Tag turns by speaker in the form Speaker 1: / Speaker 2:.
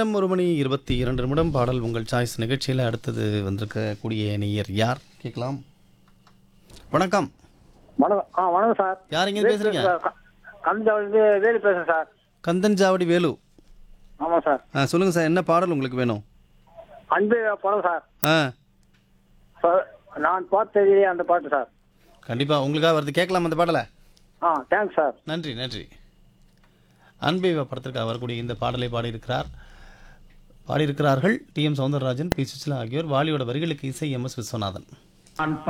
Speaker 1: நேரம் ஒரு மணி இருபத்தி இரண்டு நிமிடம் பாடல் உங்கள் சாய்ஸ் நிகழ்ச்சியில் அடுத்தது வந்திருக்கக்கூடிய நேயர் யார் கேட்கலாம் வணக்கம்
Speaker 2: வணக்கம் ஆ வணக்கம் சார்
Speaker 1: யார் இங்க
Speaker 2: வேலு
Speaker 1: பேசுறீங்க?
Speaker 2: பேசுறேன் சார். கந்தஞ்சாவடியிலிருந்து வேலு பேசுறேன் சார்
Speaker 1: கந்தன்ஜாவடி வேலு
Speaker 2: ஆமாம் சார்
Speaker 1: ஆ சொல்லுங்கள் சார் என்ன பாடல் உங்களுக்கு வேணும்
Speaker 2: அன்பு படம் சார்
Speaker 1: ஆ
Speaker 2: சார், நான் பார்த்ததிலே அந்த பாட்டு சார்
Speaker 1: கண்டிப்பாக உங்களுக்காக வருது கேட்கலாம் அந்த பாடலை
Speaker 2: ஆ தேங்க்ஸ் சார்
Speaker 1: நன்றி நன்றி அன்பேவா படத்திற்காக வரக்கூடிய இந்த பாடலை பாடியிருக்கிறார் பாடியிருக்கிறார்கள் T M Soundararajan P Susheela ஆகியோர் வாலியோட வரிகளுக்கு இசை எம் எஸ் விஸ்வநாதன்
Speaker 3: நான்